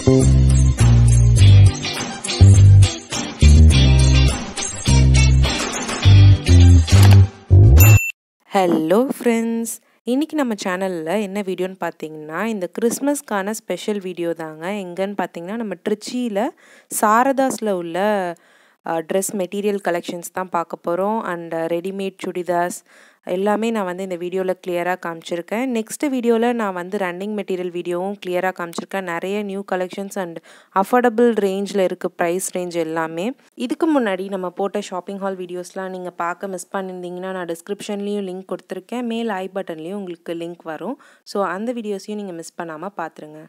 hello friends இன்றைக்கி நம்ம சேனலில் என்ன வீடியோன்னு பார்த்தீங்கன்னா இந்த கிறிஸ்மஸ்க்கான ஸ்பெஷல் வீடியோ தாங்க எங்கன்னு பார்த்தீங்கன்னா நம்ம ட்ரிச்சியில் சாரதாஸில் உள்ள ட்ரெஸ் மெட்டீரியல் கலெக்ஷன்ஸ் தான் பார்க்க போகிறோம் அண்ட் ரெடிமேட் சுடிதாஸ் எல்லாமே நான் வந்து இந்த வீடியோவில் கிளியராக காமிச்சிருக்கேன் நெக்ஸ்ட் வீடியோவில் நான் வந்து ரன்னிங் மெட்டீரியல் வீடியோவும் கிளியராக காமிச்சிருக்கேன் நிறைய நியூ கலெக்ஷன்ஸ் அண்ட் அஃபோர்டபுள் ரேஞ்சில் இருக்குது ப்ரைஸ் ரேஞ்ச் எல்லாமே இதுக்கு முன்னாடி நம்ம போட்ட ஷாப்பிங் ஹால் வீடியோஸ்லாம் நீங்கள் பார்க்க மிஸ் பண்ணியிருந்தீங்கன்னா நான் டிஸ்கிரிப்ஷன்லேயும் லிங்க் கொடுத்துருக்கேன் மேல் ஐ பட்டன்லேயும் உங்களுக்கு லிங்க் வரும் ஸோ அந்த வீடியோஸையும் நீங்கள் மிஸ் பண்ணாமல் பார்த்துருங்க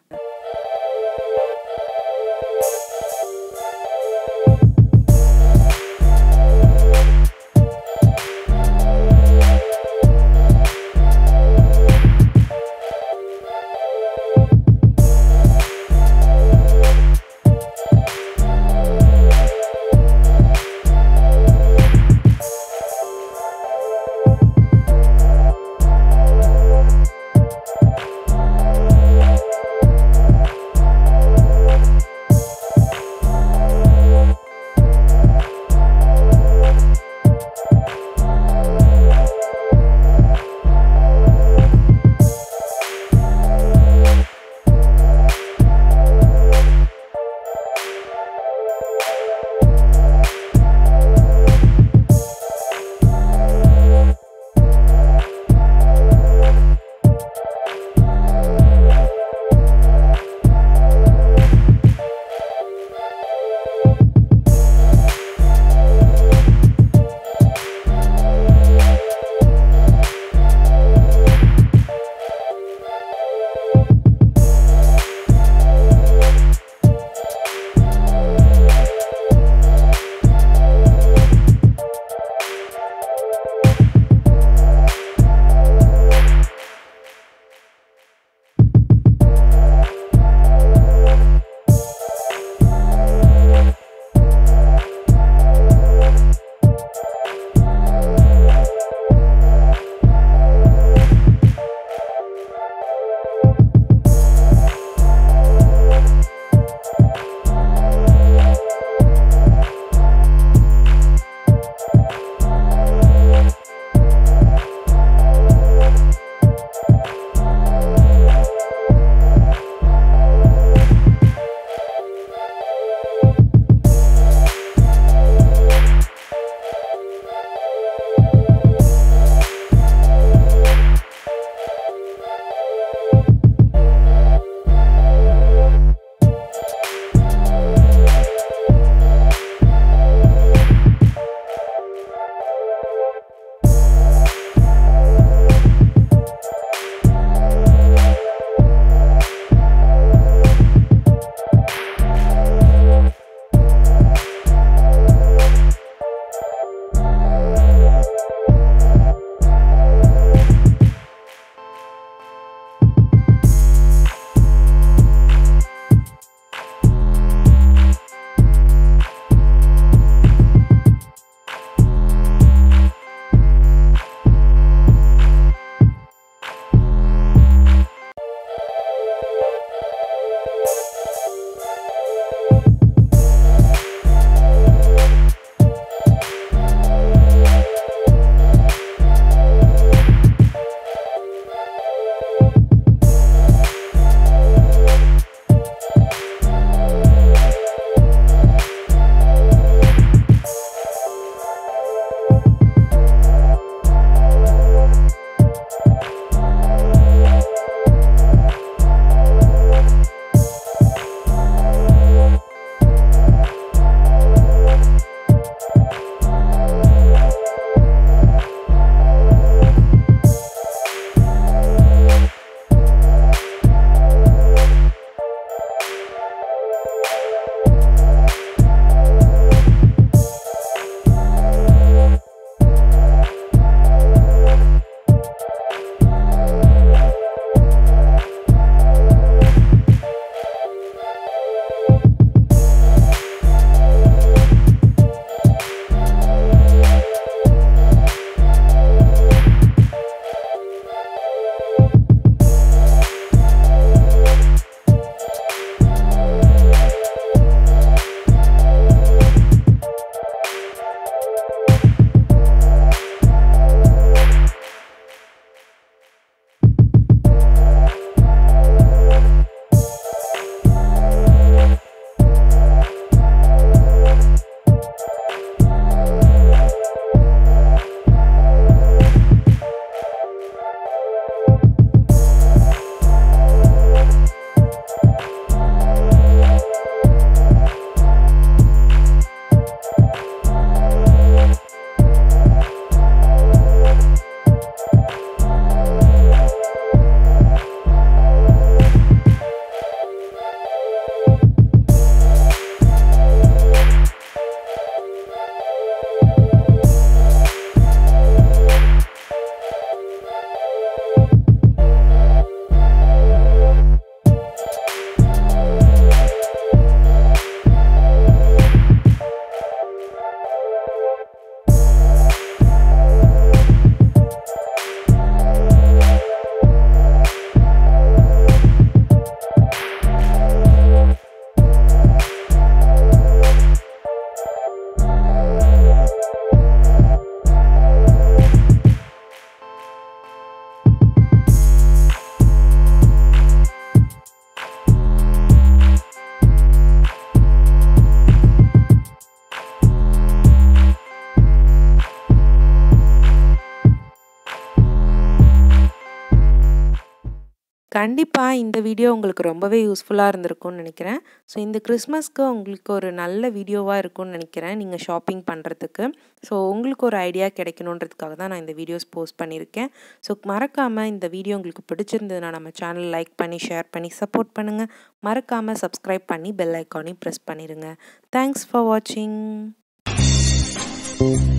கண்டிப்பாக இந்த வீடியோ உங்களுக்கு ரொம்பவே யூஸ்ஃபுல்லாக இருந்திருக்கும்னு நினைக்கிறேன் ஸோ இந்த கிறிஸ்மஸ்க்கு உங்களுக்கு ஒரு நல்ல வீடியோவாக இருக்கும்னு நினைக்கிறேன் நீங்கள் ஷாப்பிங் பண்ணுறதுக்கு ஸோ உங்களுக்கு ஒரு ஐடியா கிடைக்கணுன்றதுக்காக தான் நான் இந்த வீடியோஸ் போஸ்ட் பண்ணியிருக்கேன் ஸோ மறக்காமல் இந்த வீடியோ உங்களுக்கு பிடிச்சிருந்ததுன்னா நம்ம சேனல் லைக் பண்ணி ஷேர் பண்ணி சப்போர்ட் பண்ணுங்கள் மறக்காமல் சப்ஸ்கிரைப் பண்ணி பெல் ஐக்கானையும் ப்ரெஸ் பண்ணிடுங்க தேங்க்ஸ் ஃபார் வாட்சிங்